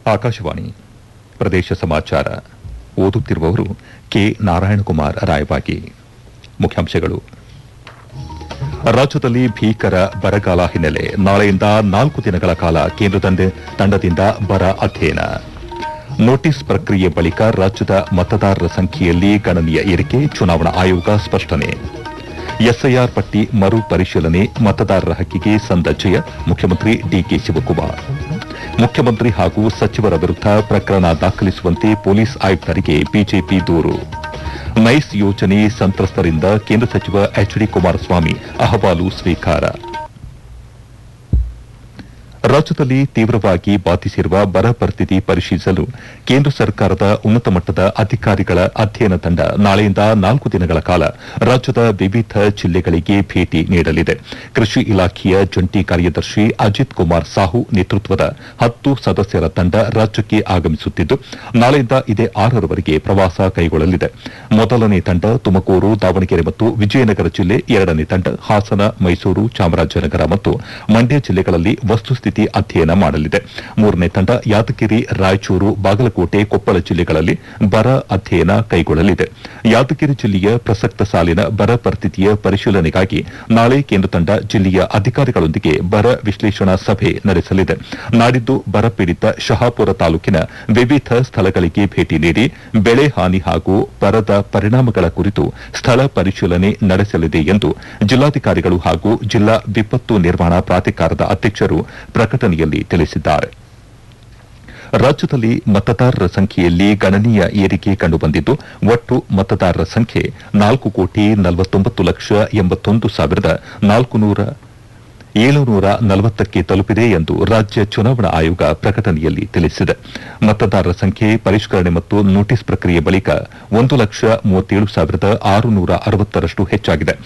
ಆಕಾಶವಾಣಿ ಪ್ರದೇಶ ಸಮಾಚಾರ ಓದುತ್ತಿರುವವರು ಕೆ ನಾರಾಯಣಕುಮಾರ್ ರಾಯಬಾಗಿ ಮುಖ್ಯಾಂಶಗಳು ರಾಜ್ಯದಲ್ಲಿ ಭೀಕರ ಬರಗಾಲ ಹಿನ್ನೆಲೆ ನಾಳೆಯಿಂದ ನಾಲ್ಕು ದಿನಗಳ ಕಾಲ ಕೇಂದ್ರ ತಂಡ- ತಂಡದಿಂದ ಬರ ಅಧ್ಯಯನ ನೋಟಿಸ್ ಪ್ರಕ್ರಿಯೆ ಬಳಿಕ ರಾಜ್ಯದ ಮತದಾರರ ಸಂಖ್ಯೆಯಲ್ಲಿ ಗಣನೀಯ ಏರಿಕೆ ಚುನಾವಣಾ ಆಯೋಗ ಸ್ಪಷ್ಟನೆ ಎಸ್ಐಆರ್ ಪಟ್ಟಿ ಮರು ಪರಿಶೀಲನೆ ಮತದಾರರ ಹಕ್ಕಿಗೆ ಸಂದ ಜಯ ಮುಖ್ಯಮಂತ್ರಿ ಡಿಕೆ ಶಿವಕುಮಾರ್ ಮುಖ್ಯಮಂತ್ರಿ ಹಾಗೂ ಸಚಿವರ ವಿರುದ್ಧ ಪ್ರಕರಣ ದಾಖಲಿಸುವಂತೆ ಪೊಲೀಸ್ ಆಯುಕ್ತರಿಗೆ ಬಿಜೆಪಿ ದೂರು ನೈಸ್ ಯೋಜನೆ ಸಂತ್ರಸ್ತರಿಂದ ಕೇಂದ್ರ ಸಚಿವ ಎಚ್ ಡಿ ಕುಮಾರಸ್ವಾಮಿ ಅಹವಾಲು ಸ್ವೀಕಾರ ರಾಜ್ಯದಲ್ಲಿ ತೀವ್ರವಾಗಿ ಬಾಧಿಸಿರುವ ಬರ ಪರಿಸ್ಥಿತಿ ಪರಿಶೀಲಿಸಲು ಕೇಂದ್ರ ಸರ್ಕಾರದ ಉನ್ನತ ಮಟ್ಟದ ಅಧಿಕಾರಿಗಳ ಅಧ್ಯಯನ ತಂಡ ನಾಳೆಯಿಂದ ನಾಲ್ಕು ದಿನಗಳ ಕಾಲ ರಾಜ್ಯದ ವಿವಿಧ ಜಿಲ್ಲೆಗಳಿಗೆ ಭೇಟಿ ನೀಡಲಿದೆ ಕೃಷಿ ಇಲಾಖೆಯ ಜಂಟಿ ಕಾರ್ಯದರ್ಶಿ ಅಜಿತ್ ಕುಮಾರ್ ಸಾಹು ನೇತೃತ್ವದ ಹತ್ತು ಸದಸ್ಯರ ತಂಡ ರಾಜ್ಯಕ್ಕೆ ಆಗಮಿಸುತ್ತಿದ್ದು ನಾಳೆಯಿಂದ ಇದೇ ಆರರವರೆಗೆ ಪ್ರವಾಸ ಕೈಗೊಳ್ಳಲಿದೆ ಮೊದಲನೇ ತಂಡ ತುಮಕೂರು ದಾವಣಗೆರೆ ಮತ್ತು ವಿಜಯನಗರ ಜಿಲ್ಲೆ ಎರಡನೇ ತಂಡ ಹಾಸನ ಮೈಸೂರು ಚಾಮರಾಜನಗರ ಮತ್ತು ಮಂಡ್ಯ ಜಿಲ್ಲೆಗಳಲ್ಲಿ ವಸ್ತುಸ್ಥಿತಿ ಅಧ್ಯಯನ ಮಾಡಲಿದೆ ಮೂರನೇ ತಂಡ ಯಾದಗಿರಿ ರಾಯಚೂರು ಬಾಗಲಕೋಟೆ ಕೊಪ್ಪಳ ಜಿಲ್ಲೆಗಳಲ್ಲಿ ಬರ ಅಧ್ಯಯನ ಕೈಗೊಳ್ಳಲಿದೆ ಯಾದಗಿರಿ ಜಿಲ್ಲೆಯ ಪ್ರಸಕ್ತ ಸಾಲಿನ ಬರ ಪರಿಸ್ಥಿತಿಯ ಪರಿಶೀಲನೆಗಾಗಿ ನಾಳೆ ಕೇಂದ್ರ ತಂಡ ಜಿಲ್ಲೆಯ ಅಧಿಕಾರಿಗಳೊಂದಿಗೆ ಬರ ವಿಶ್ಲೇಷಣಾ ಸಭೆ ನಡೆಸಲಿದೆ ನಾಡಿದ್ದು ಬರಪೀಡಿತ ಶಹಾಪುರ ತಾಲೂಕಿನ ವಿವಿಧ ಸ್ಥಳಗಳಿಗೆ ಭೇಟಿ ನೀಡಿ ಬೆಳೆ ಹಾನಿ ಹಾಗೂ ಬರದ ಪರಿಣಾಮಗಳ ಕುರಿತು ಸ್ಥಳ ಪರಿಶೀಲನೆ ನಡೆಸಲಿದೆ ಎಂದು ಜಿಲ್ಲಾಧಿಕಾರಿಗಳು ಹಾಗೂ ಜಿಲ್ಲಾ ವಿಪತ್ತು ನಿರ್ವಹಣಾ ಪ್ರಾಧಿಕಾರದ ಅಧ್ಯಕ್ಷರು ಪ್ರಕಟಣೆಯಲ್ಲಿ ತಿಳಿಸಿದ್ದಾರೆ ರಾಜ್ಯದಲ್ಲಿ ಮತದಾರರ ಸಂಖ್ಯೆಯಲ್ಲಿ ಗಣನೀಯ ಏರಿಕೆ ಕಂಡುಬಂದಿದ್ದು ಒಟ್ಟು ಮತದಾರರ ಸಂಖ್ಯೆ ನಾಲ್ಕು ಕೋಟಿ ನಲವತ್ತೊಂಬತ್ತು ಲಕ್ಷ ಎಂಬತ್ತೊಂದು ಸಾವಿರದ ನಾಲ್ಕುನೂರ ಏಳುನೂರ ನಲವತ್ತಕ್ಕೆ ತಲುಪಿದೆ ಎಂದು ರಾಜ್ಯ ಚುನಾವಣಾ ಆಯೋಗ ಪ್ರಕಟಣೆಯಲ್ಲಿ ತಿಳಿಸಿದೆ ಮತದಾರರ ಸಂಖ್ಯೆ ಪರಿಷ್ಕರಣೆ ಮತ್ತು ನೋಟಿಸ್ ಪ್ರಕ್ರಿಯೆ ಬಳಿಕ ಒಂದು ಲಕ್ಷ ಮೂವತ್ತೇಳು ಸಾವಿರದ ಆರುನೂರ ಅರವತ್ತರಷ್ಟು ಹೆಚ್ಚಾಗಿದೆ